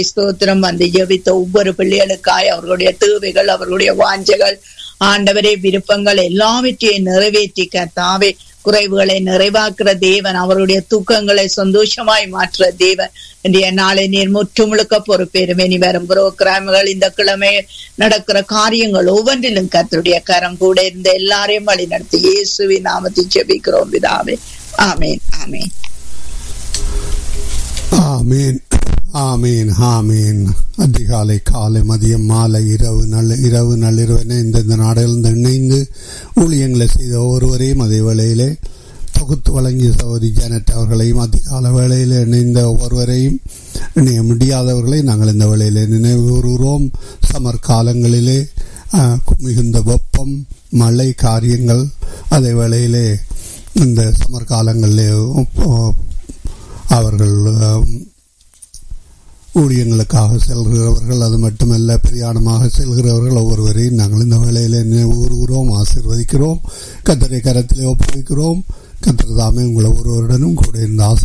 ஸ்தோத்திரம் வந்து ஜெபித்த ஒவ்வொரு பிள்ளைகளுக்காய் அவர்களுடைய தேவைகள் அவர்களுடைய வாஞ்சைகள் ஆண்டவரே விருப்பங்கள் எல்லாவற்றையும் நிறைவேற்றி கர்த்தாவே குறைவுகளை நிறைவாக்குற தேவன் அவருடைய தூக்கங்களை சந்தோஷமாய் மாற்றுற தேவன் இன்றைய நாளை நீர் முற்று முழுக்க பொறுப்பேறுமே நீ வரும் புரோகிராம்கள் இந்த கிழமை நடக்கிற காரியங்கள் ஒவ்வொன்றிலும் கர்த்தருடைய கரம் கூட இருந்த எல்லாரையும் வழி நடத்தி இயேசுவின் நாமத்தை ஜெபிக்கிறோம் பிதாவே ஆமேன் ஆமேன் ஆமீன் ஆமீன் ஆமீன் அதிகாலை காலை மதியம் மாலை இரவு நல்ல இரவு நள்ளிரவென இந்தந்த நாடுகளில் இணைந்து ஊழியங்களை செய்த ஒவ்வொருவரையும் அதே வேளையிலே தொகுத்து வழங்கிய சகோதரி ஜானட் அவர்களையும் அதிகால வேளையில் இணைந்த ஒவ்வொருவரையும் இணைய முடியாதவர்களை நாங்கள் இந்த வேளையிலே நினைவு கூறுகிறோம் சமர் காலங்களிலே ஆஹ், மிகுந்த வெப்பம் மழை காரியங்கள் அதே வேளையிலே இந்த சமர் காலங்களிலே ஆஹ், அவர்கள் ஆம், ஊழியங்களுக்காக செல்கிறவர்கள் அது மட்டுமல்ல பிரயாணமாக செல்கிறவர்கள் ஒவ்வொருவரையும் நாங்கள் இந்த வேளையிலே நினைவுகிறோம் ஆசீர்வதிக்கிறோம் கத்தரை கரத்திலே ஒப்புவிக்கிறோம் கத்தர் தாமே உங்களை ஒருவருடனும் கூட இந்த